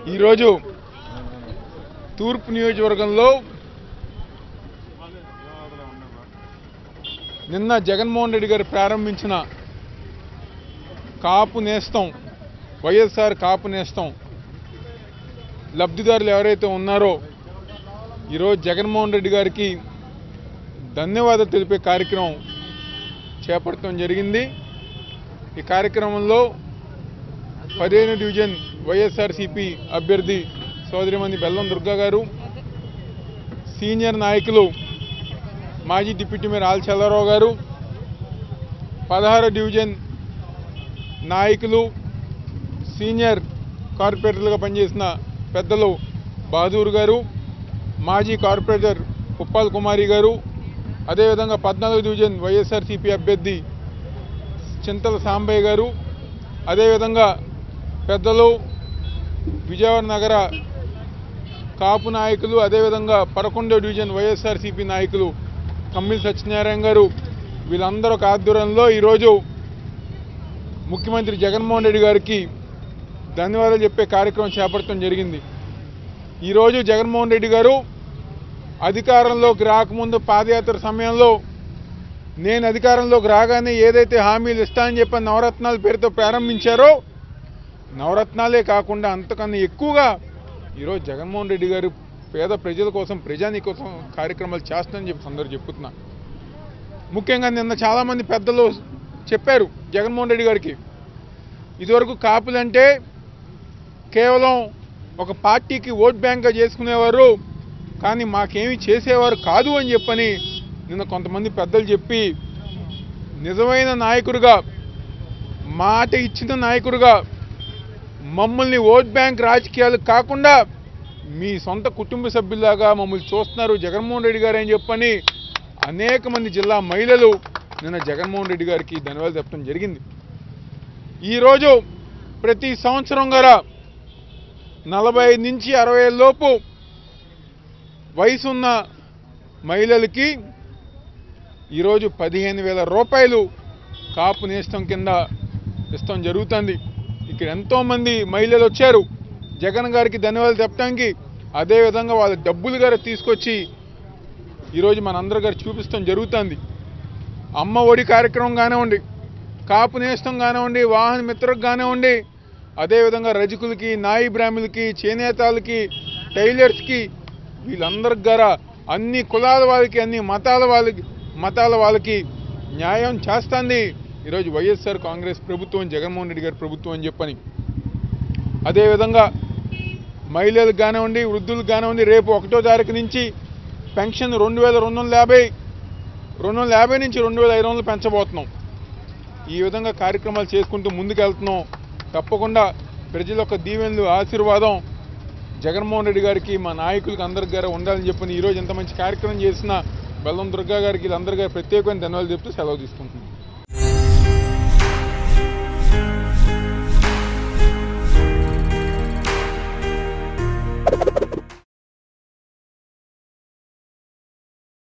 ఈరోజు తూర్పు నియోజకవర్గంలో నిన్న జగన్మోహన్ రెడ్డి గారు ప్రారంభించిన కాపు నేస్తం వైఎస్ఆర్ కాపు నేస్తం లబ్ధిదారులు ఎవరైతే ఉన్నారో ఈరోజు జగన్మోహన్ రెడ్డి గారికి ధన్యవాదాలు తెలిపే కార్యక్రమం చేపట్టడం జరిగింది ఈ కార్యక్రమంలో పదిహేను డివిజన్ వైఎస్ఆర్సిపి అభ్యర్థి సోదరిమణి బెల్లం దుర్గా గారు సీనియర్ నాయకులు మాజీ డిప్యూటీ మేయర్ ఆల్ చల్లారావు గారు పదహారు డివిజన్ నాయకులు సీనియర్ కార్పొరేటర్లుగా పనిచేసిన పెద్దలు బహదూర్ గారు మాజీ కార్పొరేటర్ ఉప్పాల్ కుమారి గారు అదేవిధంగా పద్నాలుగు డివిజన్ వైఎస్ఆర్సీపీ అభ్యర్థి చింతల సాంబయ్య గారు అదేవిధంగా పెద్దలు విజయవాడ నగర కాపు నాయకులు అదేవిధంగా పదకొండో డివిజన్ వైఎస్ఆర్సీపీ నాయకులు కమ్మిల్ సత్యనారాయణ గారు వీళ్ళందరూ ఒక ఆధ్వర్యంలో ఈరోజు ముఖ్యమంత్రి జగన్మోహన్ రెడ్డి గారికి ధన్యవాదాలు చెప్పే కార్యక్రమం చేపట్టడం జరిగింది ఈరోజు జగన్మోహన్ రెడ్డి గారు అధికారంలోకి రాకముందు పాదయాత్ర సమయంలో నేను అధికారంలోకి రాగానే ఏదైతే హామీలు ఇస్తానని చెప్పి నవరత్నాల పేరుతో ప్రారంభించారో నవరత్నాలే కాకుండా అంతకన్నా ఎక్కువగా ఈరోజు జగన్మోహన్ రెడ్డి గారు పేద ప్రజల కోసం ప్రజాని కోసం కార్యక్రమాలు చేస్తానని చెప్పి అందరూ చెప్పుతున్నా ముఖ్యంగా నిన్న చాలామంది పెద్దలు చెప్పారు జగన్మోహన్ రెడ్డి గారికి ఇదివరకు కాపులంటే కేవలం ఒక పార్టీకి ఓట్ బ్యాంక్గా చేసుకునేవారు కానీ మాకేమీ చేసేవారు కాదు అని చెప్పని నిన్న కొంతమంది పెద్దలు చెప్పి నిజమైన నాయకుడిగా మాట ఇచ్చిన నాయకుడిగా మమ్మల్ని ఓట్ బ్యాంక్ రాజకీయాలు కాకుండా మీ సొంత కుటుంబ సభ్యులాగా మమ్మల్ని చూస్తున్నారు జగన్మోహన్ రెడ్డి గారు అని చెప్పని అనేక మంది జిల్లా మహిళలు నిన్న జగన్మోహన్ రెడ్డి గారికి ధన్యవాదాలు చెప్పడం జరిగింది ఈరోజు ప్రతి సంవత్సరం గారా నలభై నుంచి అరవై లోపు వయసున్న మహిళలకి ఈరోజు పదిహేను వేల రూపాయలు కాపు నేస్తం కింద ఇస్తాం జరుగుతుంది ఇక్కడ ఎంతోమంది మహిళలు వచ్చారు జగన్ గారికి ధన్యవాదాలు చెప్పడానికి అదేవిధంగా వాళ్ళ డబ్బులు గారు తీసుకొచ్చి ఈరోజు మనందరి గారు చూపిస్తాం జరుగుతుంది అమ్మ ఒడి కార్యక్రమం కానివ్వండి కాపు నేస్తం కానివ్వండి వాహన మిత్రకు కానివ్వండి అదేవిధంగా రజకులకి నాయి బ్రాహ్మణులకి చేనేతాలకి టైలర్స్కి వీళ్ళందరికి గారా అన్ని కులాల వాళ్ళకి అన్ని మతాల వాళ్ళకి మతాల వాళ్ళకి న్యాయం చేస్తుంది ఈరోజు వైఎస్ఆర్ కాంగ్రెస్ ప్రభుత్వం జగన్మోహన్ రెడ్డి గారి ప్రభుత్వం అని చెప్పని అదేవిధంగా మహిళలకు కానివ్వండి వృద్ధులకు కానివ్వండి రేపు ఒకటో తారీఖు నుంచి పెన్షన్ రెండు వేల రెండు వందల యాభై రెండు వందల యాభై నుంచి రెండు వేల ఐదు వందలు పెంచబోతున్నాం ఈ విధంగా కార్యక్రమాలు చేసుకుంటూ ముందుకెళ్తున్నాం తప్పకుండా ప్రజల యొక్క దీవెనలు ఆశీర్వాదం జగన్మోహన్ రెడ్డి గారికి మా నాయకులకి అందరికి గారు ఉండాలని చెప్పని ఈరోజు ఎంత మంచి కార్యక్రమం చేసిన బెల్లం దుర్గా గారికి వీళ్ళందరి గారు ప్రత్యేకమైన ధన్యవాదాలు చెప్తూ సెలవు తీసుకుంటున్నాం